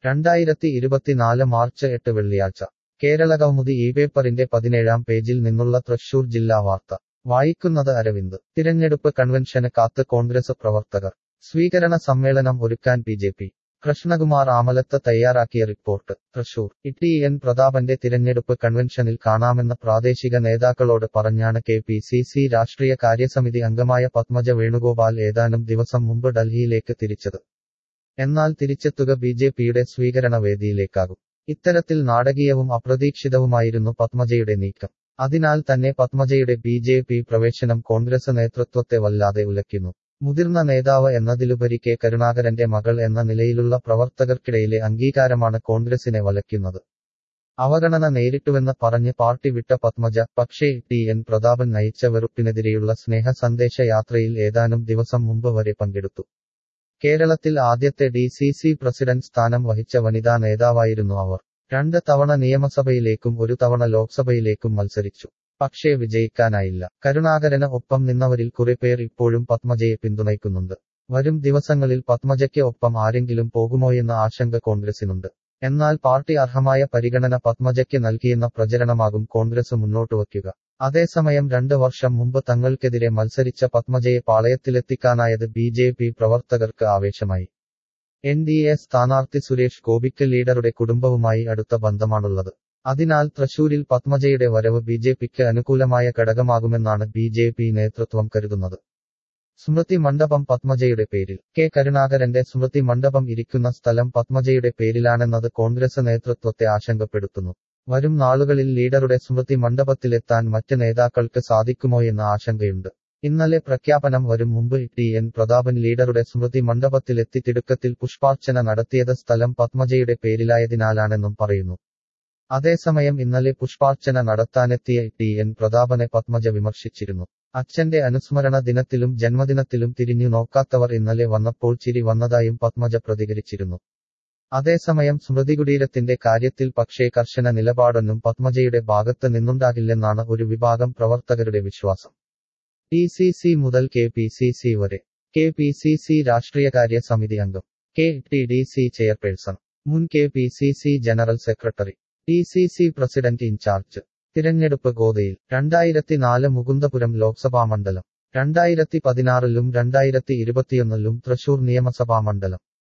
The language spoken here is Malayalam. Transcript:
രണ്ടായിരത്തി ഇരുപത്തിനാല് മാർച്ച് എട്ട് വെള്ളിയാഴ്ച കേരളകൗമുദി ഈ പേപ്പറിന്റെ പതിനേഴാം പേജിൽ നിന്നുള്ള തൃശൂർ ജില്ലാ വാർത്ത വായിക്കുന്നത് അരവിന്ദ് തിരഞ്ഞെടുപ്പ് കൺവെൻഷന് കാത്ത് കോൺഗ്രസ് പ്രവർത്തകർ സ്വീകരണ സമ്മേളനം ഒരുക്കാൻ B J P Krishnakumar Amalath തയ്യാറാക്കിയ റിപ്പോർട്ട് തൃശൂർ ഇ എൻ പ്രതാപന്റെ തിരഞ്ഞെടുപ്പ് കൺവെൻഷനിൽ കാണാമെന്ന പ്രാദേശിക നേതാക്കളോട് പറഞ്ഞാണ് കെ പി സി സി രാഷ്ട്രീയ കാര്യസമിതി അംഗമായ പത്മജ വേണുഗോപാൽ ഏതാനും ദിവസം മുമ്പ് ഡൽഹിയിലേക്ക് തിരിച്ചത് എന്നാൽ തിരിച്ചെത്തുക ബി ജെ പിയുടെ സ്വീകരണ വേദിയിലേക്കാകും ഇത്തരത്തിൽ നാടകീയവും അപ്രതീക്ഷിതവുമായിരുന്നു പത്മജയുടെ നീക്കം അതിനാൽ തന്നെ പത്മജയുടെ ബി ജെ പി പ്രവേശനം കോൺഗ്രസ് നേതൃത്വത്തെ വല്ലാതെ ഉലയ്ക്കുന്നു മുതിർന്ന നേതാവ് എന്നതിലുപരി കെ കരുണാകരന്റെ മകൾ എന്ന നിലയിലുള്ള പ്രവർത്തകർക്കിടയിലെ അംഗീകാരമാണ് കോൺഗ്രസിനെ വലയ്ക്കുന്നത് അവഗണന നേരിട്ടുവെന്ന് പറഞ്ഞ് പാർട്ടി വിട്ട പത്മജ പക്ഷേ ടി എൻ പ്രതാപൻ നയിച്ച വെറുപ്പിനെതിരെയുള്ള സ്നേഹ സന്ദേശ യാത്രയിൽ ഏതാനും ദിവസം മുമ്പ് വരെ പങ്കെടുത്തു കേരളത്തിൽ ആദ്യത്തെ ഡി സി സി പ്രസിഡന്റ് സ്ഥാനം വഹിച്ച വനിതാ നേതാവായിരുന്നു അവർ രണ്ട് തവണ നിയമസഭയിലേക്കും ഒരു തവണ ലോക്സഭയിലേക്കും മത്സരിച്ചു പക്ഷേ വിജയിക്കാനായില്ല കരുണാകരന് ഒപ്പം നിന്നവരിൽ കുറെ പേർ ഇപ്പോഴും പത്മജയെ പിന്തുണയ്ക്കുന്നുണ്ട് വരും ദിവസങ്ങളിൽ പത്മജയ്ക്ക് ഒപ്പം ആരെങ്കിലും പോകുമോയെന്ന ആശങ്ക കോൺഗ്രസിനുണ്ട് എന്നാൽ പാർട്ടി അർഹമായ പരിഗണന പത്മജയ്ക്ക് നൽകിയെന്ന പ്രചരണമാകും കോൺഗ്രസ് മുന്നോട്ട് വയ്ക്കുക അതേസമയം രണ്ട് വർഷം മുമ്പ് തങ്ങൾക്കെതിരെ മത്സരിച്ച പത്മജയെ പാളയത്തിലെത്തിക്കാനായത് ബി ജെ പി പ്രവർത്തകർക്ക് ആവേശമായി എൻ ഡി എ സ്ഥാനാർത്ഥി സുരേഷ് ഗോപിക്ക് ലീഡറുടെ കുടുംബവുമായി അടുത്ത ബന്ധമാണുള്ളത് അതിനാൽ തൃശൂരിൽ പത്മജയുടെ വരവ് ബി ജെ പിക്ക് അനുകൂലമായ ഘടകമാകുമെന്നാണ് ബി ജെ പി നേതൃത്വം കരുതുന്നത് സ്മൃതി മണ്ഡപം പത്മജയുടെ പേരിൽ കെ കരുണാകരന്റെ സ്മൃതി മണ്ഡപം ഇരിക്കുന്ന സ്ഥലം പത്മജയുടെ പേരിലാണെന്നത് കോൺഗ്രസ് നേതൃത്വത്തെ ആശങ്കപ്പെടുത്തുന്നു വരും നാളുകളിൽ ലീഡറുടെ സ്മൃതി മണ്ഡപത്തിലെത്താൻ മറ്റ് നേതാക്കൾക്ക് സാധിക്കുമോയെന്ന ആശങ്കയുണ്ട് ഇന്നലെ പ്രഖ്യാപനം വരും മുമ്പ് ടി എൻ പ്രതാപൻ ലീഡറുടെ സ്മൃതി മണ്ഡപത്തിലെത്തി തിടുക്കത്തിൽ പുഷ്പാർച്ചന നടത്തിയത് സ്ഥലം പത്മജയുടെ പേരിലായതിനാലാണെന്നും പറയുന്നു അതേസമയം ഇന്നലെ പുഷ്പാർച്ചന നടത്താനെത്തിയ ടി എൻ പ്രതാപനെ പത്മജ വിമർശിച്ചിരുന്നു അച്ഛന്റെ അനുസ്മരണ ദിനത്തിലും ജന്മദിനത്തിലും തിരിഞ്ഞു നോക്കാത്തവർ ഇന്നലെ വന്നപ്പോൾ ചിരി വന്നതായും പത്മജ പ്രതികരിച്ചിരുന്നു അതേസമയം സ്മൃതികുടീരത്തിന്റെ കാര്യത്തിൽ പക്ഷേ കർശന നിലപാടൊന്നും പത്മജയുടെ ഭാഗത്ത് നിന്നുണ്ടാകില്ലെന്നാണ് ഒരു വിഭാഗം പ്രവർത്തകരുടെ വിശ്വാസം ടി സി സി മുതൽ കെ പി സി സി വരെ കെ പി സി സി രാഷ്ട്രീയകാര്യ സമിതി അംഗം K T D C chairperson മുൻ K P C C general secretary T C C president in charge തിരഞ്ഞെടുപ്പ് ഗോതയിൽ രണ്ടായിരത്തി നാല് മുകുന്ദപുരം ലോക്സഭാ മണ്ഡലം രണ്ടായിരത്തി പതിനാറിലും രണ്ടായിരത്തി ഇരുപത്തിയൊന്നിലും തൃശൂർ നിയമസഭാ മണ്ഡലം